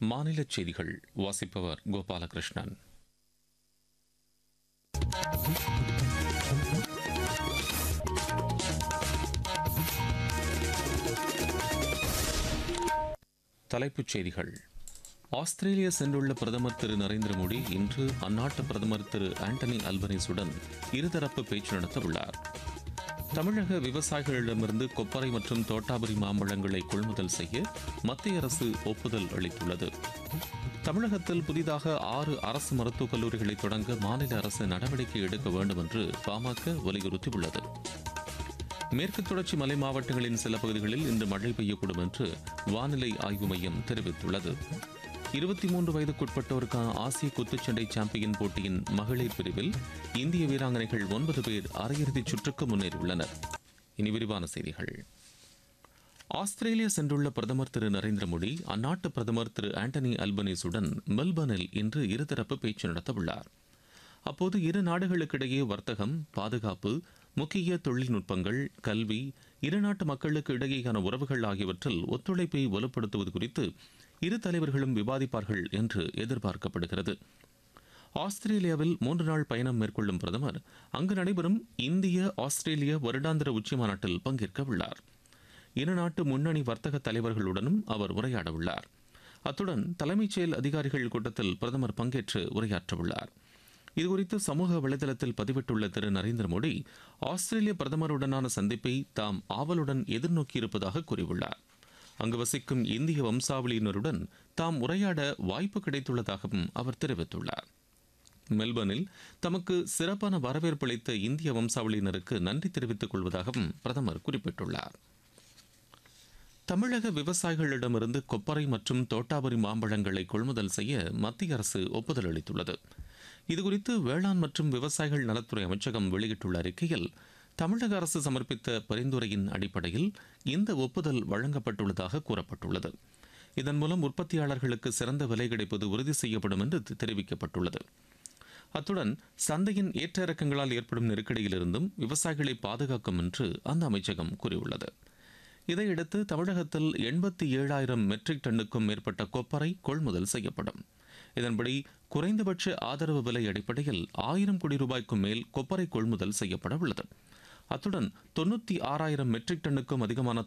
மாநிலச் செய்திகள் வாசிப்பவர் கோபாலகிருஷ்ணன் தலைப்புச் செய்திகள் ஆஸ்திரேலியா சென்றுள்ள பிரதமர் திரு நரேந்திர மோடி இன்று அந்நாட்டு பிரதமர் திரு ஆண்டனி அல்பனீஸுடன் இருதரப்பு பேச்சு நடத்த உள்ளார் தமிழக விவசாயிகளிடமிருந்து கொப்பரை மற்றும் தோட்டாபுரி மாம்பழங்களை கொள்முதல் செய்ய மத்திய அரசு ஒப்புதல் அளித்துள்ளது தமிழகத்தில் புதிதாக ஆறு அரசு மருத்துவக் கல்லூரிகளை தொடங்க மாநில அரசு நடவடிக்கை எடுக்க வேண்டும் என்று பாமக வலியுறுத்தியுள்ளது மேற்கு தொடர்ச்சி மலை மாவட்டங்களின் சில பகுதிகளில் இன்று மழை பெய்யக்கூடும் என்று வானிலை ஆய்வு மையம் தெரிவித்துள்ளது இருபத்தி மூன்று வயதுக்குட்பட்டோருக்கான ஆசிய குத்துச்சண்டை சாம்பியன் போட்டியின் மகளிர் பிரிவில் இந்திய வீராங்கனைகள் ஒன்பது பேர் அரையிறுதிச் சுற்றுக்கு முன்னேறியுள்ளனர் இனி விரிவான செய்திகள் ஆஸ்திரேலியா சென்றுள்ள பிரதமர் திரு நரேந்திர மோடி அந்நாட்டு பிரதமர் திரு ஆண்டனி அல்பனீஸுடன் மெல்பர்னில் இன்று இருதரப்பு பேச்சு நடத்தவுள்ளார் அப்போது இரு நாடுகளுக்கிடையே வர்த்தகம் பாதுகாப்பு முக்கிய தொழில்நுட்பங்கள் கல்வி இரு நாட்டு மக்களுக்கு இடையேயான உறவுகள் ஆகியவற்றில் ஒத்துழைப்பை வலுப்படுத்துவது குறித்து இரு தலைவர்களும் விவாதிப்பார்கள் என்று எதிர்பார்க்கப்படுகிறது ஆஸ்திரேலியாவில் மூன்று நாள் பயணம் மேற்கொள்ளும் பிரதமர் அங்கு நடைபெறும் இந்திய ஆஸ்திரேலிய வருடாந்திர உச்சி மாநாட்டில் பங்கேற்க உள்ளார் இரு நாட்டு முன்னணி வர்த்தக தலைவர்களுடனும் அவர் உரையாட உள்ளார் அத்துடன் தலைமைச் செயல் அதிகாரிகள் கூட்டத்தில் பிரதமர் பங்கேற்று உரையாற்றவுள்ளார் இதுகுறித்து சமூக வலைதளத்தில் பதிவிட்டுள்ள திரு நரேந்திர மோடி ஆஸ்திரேலிய பிரதமருடனான சந்திப்பை தாம் ஆவலுடன் எதிர்நோக்கியிருப்பதாக கூறியுள்ளார் அங்கு வசிக்கும் இந்திய வம்சாவளியினருடன் தாம் உரையாட வாய்ப்பு கிடைத்துள்ளதாகவும் அவர் தெரிவித்துள்ளார் மெல்பர்னில் தமக்கு சிறப்பான வரவேற்பு அளித்த இந்திய வம்சாவளியினருக்கு நன்றி தெரிவித்துக் கொள்வதாகவும் பிரதமர் குறிப்பிட்டுள்ளார் தமிழக விவசாயிகளிடமிருந்து கொப்பரை மற்றும் தோட்டாபுரி மாம்பழங்களை கொள்முதல் செய்ய மத்திய அரசு ஒப்புதல் அளித்துள்ளது இதுகுறித்து வேளாண் மற்றும் விவசாயிகள் நலத்துறை அமைச்சகம் வெளியிட்டுள்ள அறிக்கையில் தமிழக அரசு சமர்ப்பித்த பரிந்துரையின் அடிப்படையில் இந்த ஒப்புதல் வழங்கப்பட்டுள்ளதாக கூறப்பட்டுள்ளது இதன் மூலம் உற்பத்தியாளர்களுக்கு சிறந்த விலை கிடைப்பது உறுதி செய்யப்படும் என்று தெரிவிக்கப்பட்டுள்ளது அத்துடன் சந்தையின் ஏற்ற இறக்கங்களால் ஏற்படும் நெருக்கடியிலிருந்தும் விவசாயிகளை பாதுகாக்கும் என்று அந்த அமைச்சகம் கூறியுள்ளது இதையடுத்து தமிழகத்தில் எண்பத்தி ஏழாயிரம் மெட்ரிக் டன்னுக்கும் மேற்பட்ட கொப்பரை கொள்முதல் செய்யப்படும் இதன்படி குறைந்தபட்ச ஆதரவு விலை அடிப்படையில் ஆயிரம் கோடி ரூபாய்க்கும் மேல் கொப்பரை கொள்முதல் செய்யப்பட உள்ளது அத்துடன் தொண்ணூற்றி ஆறாயிரம் மெட்ரிக் டன்னுக்கும் அதிகமான